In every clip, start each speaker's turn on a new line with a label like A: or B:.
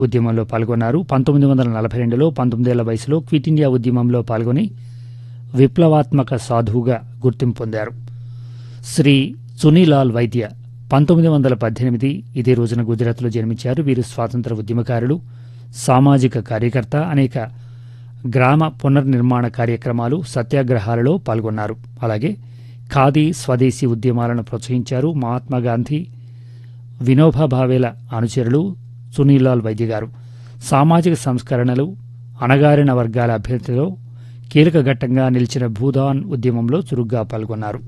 A: ఉద్యమంలో పాల్గొన్నారు పంతొమ్మిది వందల నలభై రెండులో పంతొమ్మిదేళ్ల వయసులో క్విట్ ఇండియా ఉద్యమంలో పాల్గొని విప్లవాత్మక సాధువుగా గుర్తింపు పొందారు శ్రీ సునీలాల్ వైద్య పంతొమ్మిది వందల పద్దెనిమిది ఇదే రోజున గుజరాత్లో జన్మించారు వీరు స్వాతంత్ర ఉద్యమకారులు సామాజిక కార్యకర్త అనేక గ్రామ పునర్నిర్మాణ కార్యక్రమాలు సత్యాగ్రహాలలో పాల్గొన్నారు అలాగే ఖాదీ స్వదేశీ ఉద్యమాలను ప్రోత్సహించారు మహాత్మా గాంధీ వినోబా భావేల అనుచరులు సునీలాల్ వైద్య గారు సామాజిక సంస్కరణలు అణగారిన వర్గాల అభ్యర్థిలో కీలక ఘట్టంగా నిలిచిన భూదాన్ ఉద్యమంలో చురుగ్గా పాల్గొన్నారు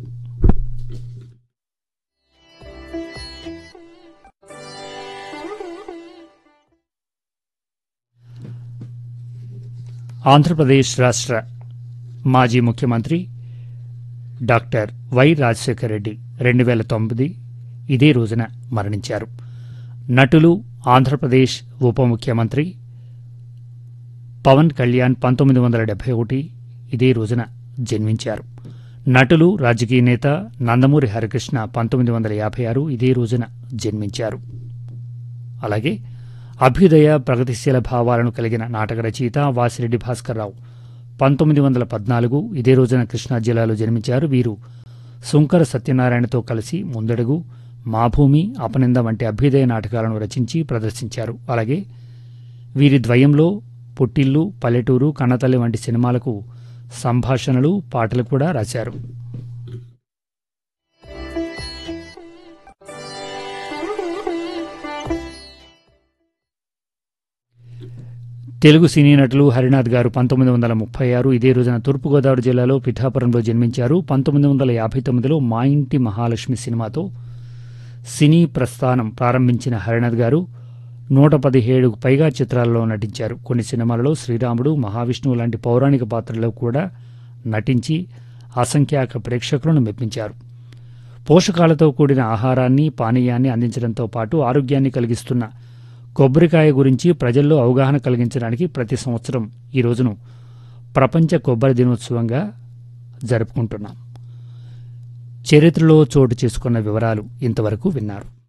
A: ఆంధ్రప్రదేశ్ రాష్ట్ర మాజీ ముఖ్యమంత్రి డాక్టర్ వై రాజశేఖర రెడ్డి రెండు వేల తొమ్మిది ఇదే రోజున మరణించారు నటులు ఆంధ్రప్రదేశ్ ఉప ముఖ్యమంత్రి పవన్ కళ్యాణ్ పంతొమ్మిది వందల డెబ్బై ఒకటి ఇదే రోజున జన్మించారు నటులు రాజకీయ నేత నందమూరి హరికృష్ణ పంతొమ్మిది వందల యాభై ఆరు ఇదే రోజున జన్మించారు అలాగే అభ్యుదయ ప్రగతిశీల భావాలను కలిగిన నాటక రచయిత వాసిరెడ్డి భాస్కర్రావు పంతొమ్మిది వందల పద్నాలుగు ఇదే రోజున కృష్ణా జిల్లాలో జన్మించారు వీరు సుంకర సత్యనారాయణతో కలిసి ముందడుగు మా భూమి అపనింద వంటి అభ్యుదయ నాటకాలను రచించి ప్రదర్శించారు అలాగే వీరి ద్వయంలో పుట్టిల్లు పల్లెటూరు కన్నతల్లి వంటి సినిమాలకు సంభాషణలు పాటలు కూడా రాశారు తెలుగు సినీ నటులు హరినాథ్ గారు పంతొమ్మిది వందల ముప్పై ఆరు ఇదే రోజున తూర్పుగోదావరి జిల్లాలో పిఠాపురంలో జన్మించారు పంతొమ్మిది వందల యాభై తొమ్మిదిలో మా ఇంటి మహాలక్ష్మి సినిమాతో సినీ ప్రస్థానం ప్రారంభించిన హరినాథ్ గారు నూట పదిహేడుకు పైగా చిత్రాల్లో నటించారు కొన్ని సినిమాలలో శ్రీరాముడు మహావిష్ణువు లాంటి పౌరాణిక పాత్రల్లో కూడా నటించి అసంఖ్యాక ప్రేక్షకులను మెప్పించారు పోషకాలతో కూడిన ఆహారాన్ని పానీయాన్ని అందించడంతో పాటు ఆరోగ్యాన్ని కలిగిస్తున్న కొబ్బరికాయ గురించి ప్రజల్లో అవగాహన కలిగించడానికి ప్రతి సంవత్సరం ఈ రోజును ప్రపంచ కొబ్బరి దినోత్సవంగా జరుపుకుంటున్నాం చరిత్రలో చోటు చేసుకున్న వివరాలు ఇంతవరకు విన్నారు